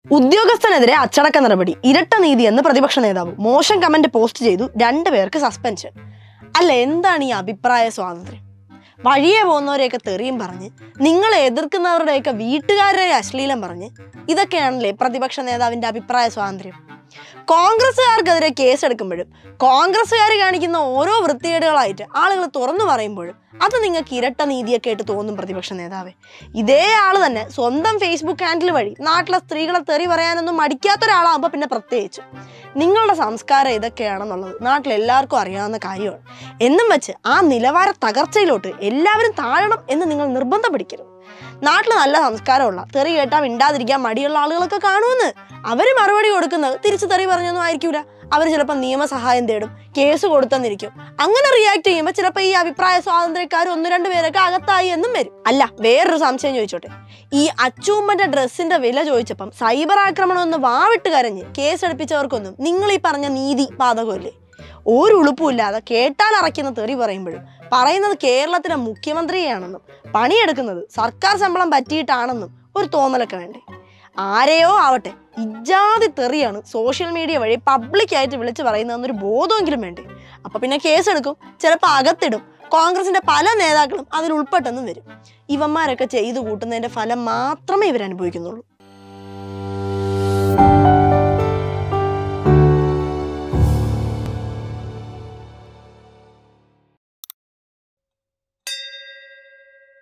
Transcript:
ഉദ്യോഗസ്ഥനെതിരെ അച്ചടക്ക നടപടി ഇരട്ട നീതി എന്ന് പ്രതിപക്ഷ നേതാവ് മോശം കമന്റ് പോസ്റ്റ് ചെയ്തു രണ്ടു പേർക്ക് സസ്പെൻഷൻ അല്ല എന്താണ് ഈ അഭിപ്രായ സ്വാതന്ത്ര്യം വഴിയെ പോകുന്നവരെയൊക്കെ തെറിയും പറഞ്ഞ് നിങ്ങളെ എതിർക്കുന്നവരുടെയൊക്കെ വീട്ടുകാരെ അശ്ലീലം പറഞ്ഞ് ഇതൊക്കെയാണല്ലേ പ്രതിപക്ഷ നേതാവിന്റെ അഭിപ്രായ സ്വാതന്ത്ര്യം കോൺഗ്രസ്സുകാർക്കെതിരെ കേസെടുക്കുമ്പോഴും കോൺഗ്രസ്സുകാർ കാണിക്കുന്ന ഓരോ വൃത്തികേടുകളായിട്ട് ആളുകൾ തുറന്നു പറയുമ്പോഴും അത് നിങ്ങൾക്ക് ഇരട്ട നീതിയൊക്കെ ആയിട്ട് തോന്നും പ്രതിപക്ഷ നേതാവേ ഇതേ ആള് തന്നെ സ്വന്തം ഫേസ്ബുക്ക് ഹാൻഡിൽ വഴി നാട്ടിലെ സ്ത്രീകളെ തെറി പറയാനൊന്നും മടിക്കാത്ത ഒരാളാകുമ്പോൾ പിന്നെ പ്രത്യേകിച്ച് നിങ്ങളുടെ സംസ്കാരം ഇതൊക്കെയാണെന്നുള്ളത് നാട്ടിൽ എല്ലാവർക്കും അറിയാവുന്ന കാര്യമാണ് എന്നും വെച്ച് ആ നിലവാര തകർച്ചയിലോട്ട് എല്ലാവരും താഴണം എന്ന് നിങ്ങൾ നിർബന്ധം പിടിക്കരുത് നാട്ടിൽ നല്ല സംസ്കാരമുള്ള തെറി കേട്ടാൽ മിണ്ടാതിരിക്കാൻ മടിയുള്ള ആളുകളൊക്കെ കാണുമെന്ന് അവര് മറുപടി കൊടുക്കുന്നത് തിരിച്ചു തെറി പറഞ്ഞൊന്നും ആയിരിക്കൂല അവർ ചിലപ്പോൾ നിയമസഹായം തേടും കേസ് കൊടുത്തെന്നിരിക്കും അങ്ങനെ റിയാക്ട് ചെയ്യുമ്പോൾ ചിലപ്പോൾ ഈ അഭിപ്രായ സ്വാതന്ത്ര്യക്കാർ ഒന്ന് രണ്ട് പേരൊക്കെ അകത്തായി എന്നും വരും അല്ല വേറൊരു സംശയം ചോദിച്ചോട്ടെ ഈ അച്ചൂമ്മന്റെ ഡ്രസ്സിന്റെ വില ചോദിച്ചപ്പം സൈബർ ആക്രമണം ഒന്ന് വാവിട്ട് കരഞ്ഞ് കേസെടുപ്പിച്ചവർക്കൊന്നും നിങ്ങൾ ഈ പറഞ്ഞ നീതി ബാധകമല്ലേ ഒരു ഉളുപ്പുമില്ലാതെ കേട്ടാൽ അറയ്ക്കുന്ന തെറി പറയുമ്പോഴും പറയുന്നത് കേരളത്തിലെ മുഖ്യമന്ത്രിയാണെന്നും പണിയെടുക്കുന്നത് സർക്കാർ ശമ്പളം പറ്റിയിട്ടാണെന്നും ഒരു തോന്നലൊക്കെ വേണ്ടേ ആരെയോ ആവട്ടെ ഇജാതി തെറിയാണ് സോഷ്യൽ മീഡിയ വഴി പബ്ലിക്കായിട്ട് വിളിച്ച് പറയുന്നതെന്നൊരു ബോധമെങ്കിലും വേണ്ടേ അപ്പൊ പിന്നെ കേസെടുക്കും ചിലപ്പോൾ അകത്തിടും കോൺഗ്രസിന്റെ പല നേതാക്കളും അതിൽ ഉൾപ്പെട്ടെന്നും വരും ഇവന്മാരൊക്കെ ചെയ്തു കൂട്ടുന്നതിന്റെ ഫലം മാത്രമേ ഇവർ അനുഭവിക്കുന്നുള്ളൂ